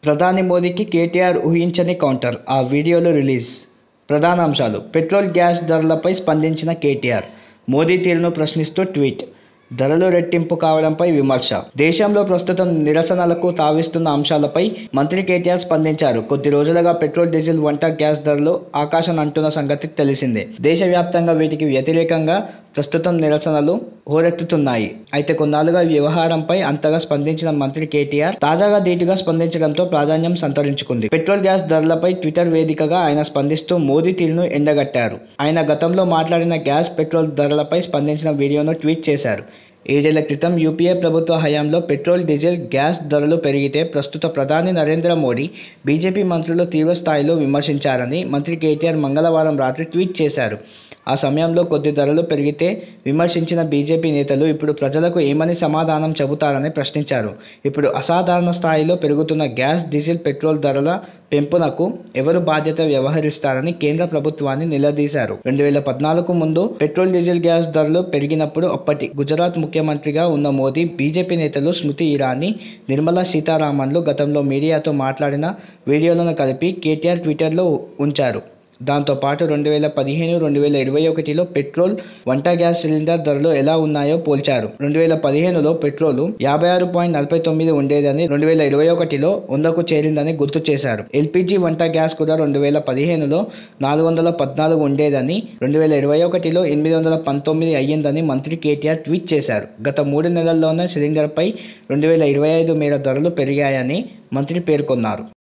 ప్రధాని మోదీకి కేటీఆర్ ఊహించని కౌంటర్ ఆ వీడియోలో రిలీజ్ ప్రధాన అంశాలు పెట్రోల్ గ్యాస్ ధరలపై స్పందించిన కేటీఆర్ మోదీ తీరును ప్రశ్నిస్తూ ట్వీట్ ధరలు రెట్టింపు కావడంపై విమర్శ దేశంలో ప్రస్తుతం నిరసనలకు తావిస్తున్న అంశాలపై మంత్రి కేటీఆర్ స్పందించారు కొద్ది రోజులుగా పెట్రోల్ డీజిల్ వంట గ్యాస్ ధరలు ఆకాశం అంటున్న సంగతి తెలిసిందే దేశవ్యాప్తంగా వీటికి వ్యతిరేకంగా ప్రస్తుతం నిరసనలు హోరెత్తుతున్నాయి అయితే కొన్నాళ్ళుగా ఈ వ్యవహారంపై అంతగా స్పందించిన మంత్రి కేటీఆర్ తాజాగా ధీటుగా స్పందించడంతో ప్రాధాన్యం సంతరించుకుంది పెట్రోల్ గ్యాస్ ధరలపై ట్విట్టర్ వేదికగా ఆయన స్పందిస్తూ మోదీ తీరును ఎండగట్టారు ఆయన గతంలో మాట్లాడిన గ్యాస్ పెట్రోల్ ధరలపై స్పందించిన వీడియోను ట్వీట్ చేశారు ఏడేళ్ల క్రితం యూపీఏ ప్రభుత్వ హయాంలో పెట్రోల్ డీజిల్ గ్యాస్ ధరలు పెరిగితే ప్రస్తుత ప్రధాని నరేంద్ర మోడీ బీజేపీ మంత్రులు తీవ్ర స్థాయిలో విమర్శించారని మంత్రి కేటీఆర్ మంగళవారం రాత్రి ట్వీట్ చేశారు ఆ సమయంలో కొద్ది ధరలు పెరిగితే విమర్శించిన బీజేపీ నేతలు ఇప్పుడు ప్రజలకు ఏమని సమాధానం చెబుతారని ప్రశ్నించారు ఇప్పుడు అసాధారణ స్థాయిలో పెరుగుతున్న గ్యాస్ డీజిల్ పెట్రోల్ ధరల పెంపునకు ఎవరు బాధ్యత వ్యవహరిస్తారని కేంద్ర ప్రభుత్వాన్ని నిలదీశారు రెండు వేల పద్నాలుగు ముందు పెట్రోల్ డీజిల్ గ్యాస్ ధరలు పెరిగినప్పుడు అప్పటి గుజరాత్ ముఖ్యమంత్రిగా ఉన్న మోదీ బీజేపీ నేతలు స్మృతి ఇరానీ నిర్మలా సీతారామన్లు గతంలో మీడియాతో మాట్లాడిన వీడియోలను కలిపి కేటీఆర్ ట్విట్టర్లో ఉంచారు దాంతోపాటు రెండు వేల పదిహేను రెండు వేల ఇరవై ఒకటిలో పెట్రోల్ వంట గ్యాస్ సిలిండర్ ధరలు ఎలా ఉన్నాయో పోల్చారు రెండు వేల పదిహేనులో పెట్రోల్ యాభై ఆరు పాయింట్ నలభై తొమ్మిది ఉండేదని రెండు వేల ఇరవై ఒకటిలో వందకు చేరిందని గుర్తు చేశారు ఎల్పిజి వంట గ్యాస్ కూడా రెండు వేల పదిహేనులో నాలుగు వందల పద్నాలుగు ఉండేదని రెండు వేల ఇరవై ఒకటిలో ఎనిమిది వందల పంతొమ్మిది అయ్యిందని మంత్రి కేటీఆర్ ట్వీట్ చేశారు గత మూడు నెలల్లోనే సిలిండర్పై రెండు వేల ఇరవై ఐదు మేర ధరలు పెరిగాయని మంత్రి పేర్కొన్నారు